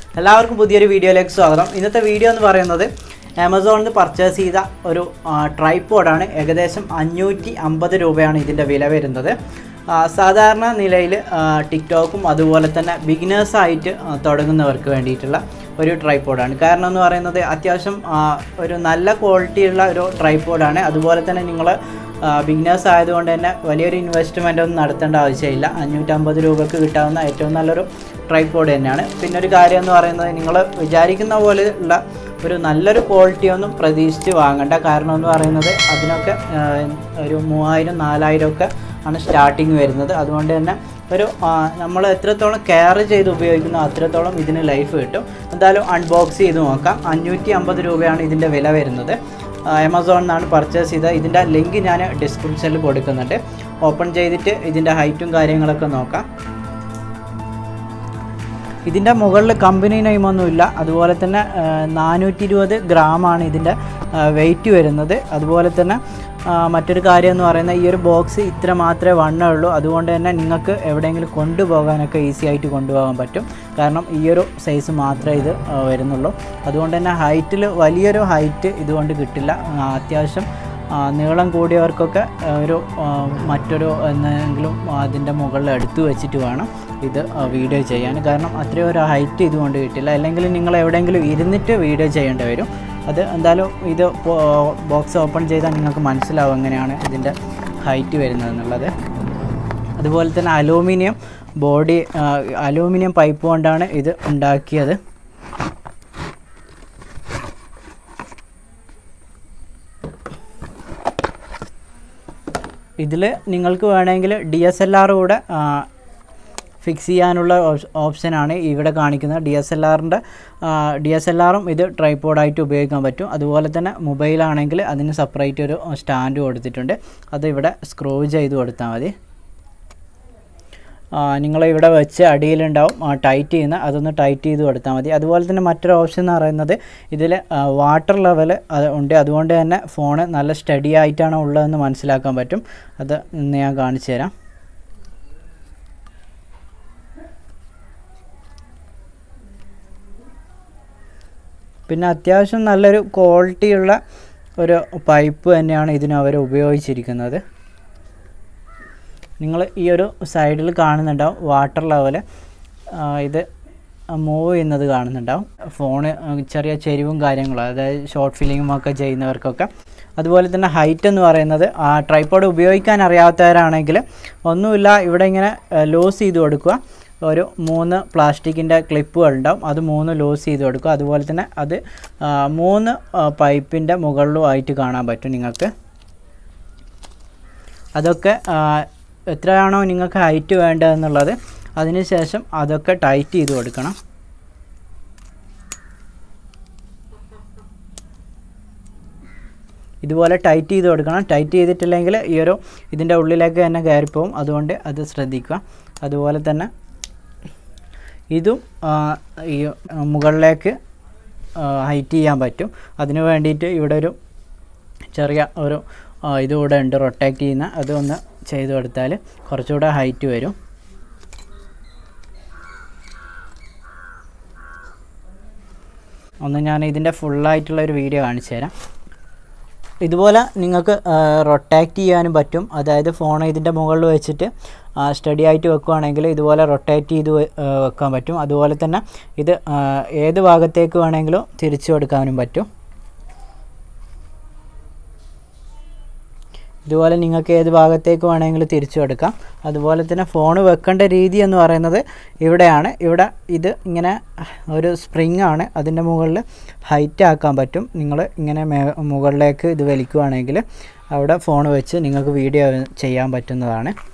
എല്ലാവർക്കും പുതിയൊരു വീഡിയോയിലേക്ക് സ്വാഗതം ഇന്നത്തെ വീഡിയോ എന്ന് പറയുന്നത് ആമസോണിൽ നിന്ന് പർച്ചേസ് ചെയ്ത ഒരു ട്രൈപ്പോഡാണ് ഏകദേശം അഞ്ഞൂറ്റി അമ്പത് രൂപയാണ് ഇതിൻ്റെ വില വരുന്നത് ആ, സാധാരണ നിലയിൽ ടിക്ടോക്കും അതുപോലെ തന്നെ ബിഗിനേഴ്സായിട്ട് തുടങ്ങുന്നവർക്ക് വേണ്ടിയിട്ടുള്ള ഒരു ട്രൈപ്പോഡാണ് കാരണം എന്ന് പറയുന്നത് അത്യാവശ്യം ആ, ഒരു നല്ല ക്വാളിറ്റിയുള്ള ഒരു ട്രൈപ്പോഡാണ് അതുപോലെ തന്നെ നിങ്ങൾ ബിഗിനേഴ്സ് ആയതുകൊണ്ട് തന്നെ വലിയൊരു ഇൻവെസ്റ്റ്മെൻ്റ് ഒന്നും നടത്തേണ്ട ആവശ്യമില്ല അഞ്ഞൂറ്റമ്പത് രൂപക്ക് കിട്ടാവുന്ന ഏറ്റവും നല്ലൊരു ട്രൈപ്പോഡ് തന്നെയാണ് പിന്നെ ഒരു കാര്യം എന്ന് പറയുന്നത് നിങ്ങൾ വിചാരിക്കുന്ന പോലെ ഉള്ള ഒരു നല്ലൊരു ക്വാളിറ്റി ഒന്നും പ്രതീക്ഷിച്ച് വാങ്ങണ്ട കാരണം എന്ന് പറയുന്നത് അതിനൊക്കെ ആ, ഒരു മൂവായിരം നാലായിരം ഒക്കെ ആണ് സ്റ്റാർട്ടിങ് വരുന്നത് അതുകൊണ്ട് തന്നെ ഒരു നമ്മൾ എത്രത്തോളം കെയർ ചെയ്ത് ഉപയോഗിക്കുന്നോ അത്രത്തോളം ഇതിന് ലൈഫ് കിട്ടും എന്തായാലും അൺബോക്സ് ചെയ്ത് നോക്കാം അഞ്ഞൂറ്റി അമ്പത് രൂപയാണ് ഇതിൻ്റെ വില വരുന്നത് ആമസോണിൽ നിന്നാണ് പർച്ചേസ് ചെയ്തത് ഇതിൻ്റെ ലിങ്ക് ഞാൻ ഡിസ്ക്രിപ്ഷനിൽ കൊടുക്കുന്നുണ്ട് ഓപ്പൺ ചെയ്തിട്ട് ഇതിൻ്റെ ഹൈറ്റും കാര്യങ്ങളൊക്കെ നോക്കാം ഇതിൻ്റെ മുകളിൽ കമ്പനി നെയിമൊന്നുമില്ല അതുപോലെ തന്നെ നാനൂറ്റി ഇരുപത് ഗ്രാമാണ് ഇതിൻ്റെ വെയിറ്റ് വരുന്നത് അതുപോലെ തന്നെ ആ, മറ്റൊരു കാര്യം എന്ന് പറയുന്നത് ഈ ഒരു ബോക്സ് ഇത്ര മാത്രമേ വണ്ണമുള്ളൂ അതുകൊണ്ട് തന്നെ നിങ്ങൾക്ക് എവിടെയെങ്കിലും കൊണ്ടുപോകാനൊക്കെ ഈസി ആയിട്ട് കൊണ്ടുപോകാൻ പറ്റും കാരണം ഈ ഒരു സൈസ് മാത്രമേ ഇത് ആ, വരുന്നുള്ളൂ അതുകൊണ്ട് തന്നെ ഹൈറ്റിൽ വലിയൊരു ഹൈറ്റ് ഇതുകൊണ്ട് കിട്ടില്ല ആ, അത്യാവശ്യം ആ, നീളം കൂടിയവർക്കൊക്കെ ആ, ഒരു ആ, മറ്റൊരു എന്തെങ്കിലും അതിൻ്റെ മുകളിൽ എടുത്തു വെച്ചിട്ട് വേണം ഇത് ആ, വീഡിയോ ചെയ്യാൻ കാരണം അത്രയും ഒരു ഹൈറ്റ് ഇതുകൊണ്ട് കിട്ടില്ല അല്ലെങ്കിൽ നിങ്ങൾ എവിടെയെങ്കിലും ഇരുന്നിട്ട് വീഡിയോ ചെയ്യേണ്ടി വരും അത് എന്തായാലും ഇത് ബോക്സ് ഓപ്പൺ ചെയ്താൽ നിങ്ങൾക്ക് മനസ്സിലാവും എങ്ങനെയാണ് ഇതിൻ്റെ ഹൈറ്റ് വരുന്നതെന്നുള്ളത് അതുപോലെ തന്നെ അലൂമിനിയം ബോഡി അലൂമിനിയം പൈപ്പ് കൊണ്ടാണ് ഇത് ഉണ്ടാക്കിയത് ഇതിൽ നിങ്ങൾക്ക് വേണമെങ്കിൽ ഡി എസ് എൽ ആർ കൂടെ ഫിക്സ് ചെയ്യാനുള്ള ഓപ്ഷനാണ് ഇവിടെ കാണിക്കുന്നത് ഡി എസ് എൽ ആറിൻ്റെ ഡി എസ് എൽ ആറും ഇത് ട്രൈപ്പോഡായിട്ട് ഉപയോഗിക്കാൻ പറ്റും അതുപോലെ തന്നെ മൊബൈലാണെങ്കിൽ അതിന് സെപ്പറേറ്റ് ഒരു സ്റ്റാൻഡ് കൊടുത്തിട്ടുണ്ട് അത് ഇവിടെ സ്ക്രൂ ചെയ്ത് കൊടുത്താൽ മതി നിങ്ങൾ ഇവിടെ വെച്ച് അടിയിലുണ്ടാവും ടൈറ്റ് ചെയ്യുന്ന അതൊന്ന് ടൈറ്റ് ചെയ്ത് കൊടുത്താൽ മതി അതുപോലെ തന്നെ മറ്റൊരു ഓപ്ഷൻ എന്ന് പറയുന്നത് ഇതിൽ വാട്ടർ ലെവൽ ഉണ്ട് അതുകൊണ്ട് തന്നെ ഫോണ് നല്ല സ്റ്റഡി ആയിട്ടാണ് ഉള്ളതെന്ന് മനസ്സിലാക്കാൻ പറ്റും അത് ഇന്ന് ഞാൻ കാണിച്ചു തരാം പിന്നെ അത്യാവശ്യം നല്ലൊരു ക്വാളിറ്റിയുള്ള ഒരു പൈപ്പ് തന്നെയാണ് ഇതിന് അവർ ഉപയോഗിച്ചിരിക്കുന്നത് നിങ്ങൾ ഈ ഒരു സൈഡിൽ കാണുന്നുണ്ടാവും വാട്ടർ ലെവൽ ഇത് മൂവ് ചെയ്യുന്നത് കാണുന്നുണ്ടാവും ഫോണ് ചെറിയ ചെരിവും കാര്യങ്ങളും അതായത് ഷോർട്ട് ഫിലിങ്ങും ഒക്കെ ചെയ്യുന്നവർക്കൊക്കെ അതുപോലെ തന്നെ ഹൈറ്റ് എന്ന് പറയുന്നത് ആ ട്രൈപ്പോഡ് ഉപയോഗിക്കാൻ അറിയാത്തവരാണെങ്കിൽ ഒന്നുമില്ല ഇവിടെ ഇങ്ങനെ ലൂസ് ചെയ്ത് കൊടുക്കുക ഒരു മൂന്ന് പ്ലാസ്റ്റിക്കിൻ്റെ ക്ലിപ്പുകൾ ഉണ്ടാവും അത് മൂന്ന് ലൂസ് ചെയ്ത് കൊടുക്കുക അതുപോലെ തന്നെ അത് ആ, മൂന്ന് പൈപ്പിൻ്റെ മുകളിലും ആയിട്ട് കാണാൻ പറ്റും നിങ്ങൾക്ക് അതൊക്കെ ആ, എത്രയാണോ നിങ്ങൾക്ക് ഹൈറ്റ് വേണ്ടതെന്നുള്ളത് അതിനുശേഷം അതൊക്കെ ടൈറ്റ് ചെയ്ത് കൊടുക്കണം ഇതുപോലെ ടൈറ്റ് ചെയ്ത് കൊടുക്കണം ടൈറ്റ് ചെയ്തിട്ടില്ലെങ്കിൽ ഈ ഒരു ഇതിൻ്റെ ഉള്ളിലേക്ക് തന്നെ കയറിപ്പോവും അതുകൊണ്ട് അത് ശ്രദ്ധിക്കുക അതുപോലെ തന്നെ ഇതും ആ, ഈ മുകളിലേക്ക് ഹൈറ്റ് ചെയ്യാൻ പറ്റും അതിന് വേണ്ടിയിട്ട് ഇവിടെ ഒരു ചെറിയ ഒരു ആ, ഇതുകൂടെ ഉണ്ട് റൊട്ടേറ്റ് ചെയ്യുന്ന അതൊന്ന് ചെയ്ത് കൊടുത്താൽ കുറച്ചുകൂടെ ഹൈറ്റ് വരും ഒന്ന് ഞാൻ ഇതിൻ്റെ ഫുള്ളായിട്ടുള്ള ഒരു വീഡിയോ കാണിച്ചു തരാം ഇതുപോലെ നിങ്ങൾക്ക് റൊട്ടാക്റ്റ് ചെയ്യാനും പറ്റും അതായത് ഫോൺ ഇതിൻ്റെ മുകളിൽ വെച്ചിട്ട് സ്റ്റഡി ആയിട്ട് വെക്കുകയാണെങ്കിൽ ഇതുപോലെ റൊട്ടേറ്റ് ചെയ്ത് വെ- ആ, വെക്കാൻ പറ്റും അതുപോലെ തന്നെ ഇത് ആ, ഏത് ഭാഗത്തേക്ക് വേണമെങ്കിലും തിരിച്ചു കൊടുക്കാനും പറ്റും ഇതുപോലെ നിങ്ങൾക്ക് ഏത് ഭാഗത്തേക്ക് വേണമെങ്കിലും തിരിച്ചു കൊടുക്കാം അതുപോലെ തന്നെ ഫോൺ വെക്കേണ്ട രീതി എന്ന് പറയുന്നത് ഇവിടെയാണ് ഇവിടെ ഇത് ഇങ്ങനെ ഒരു സ്പ്രിങ് ആണ് അതിൻ്റെ മുകളിൽ ഹൈറ്റ് ആക്കാൻ പറ്റും നിങ്ങൾ ഇങ്ങനെ മേ മുകളിലേക്ക് ഇത് വലിക്കുകയാണെങ്കിൽ അവിടെ ഫോൺ വെച്ച് നിങ്ങൾക്ക് വീഡിയോ ചെയ്യാൻ പറ്റുന്നതാണ്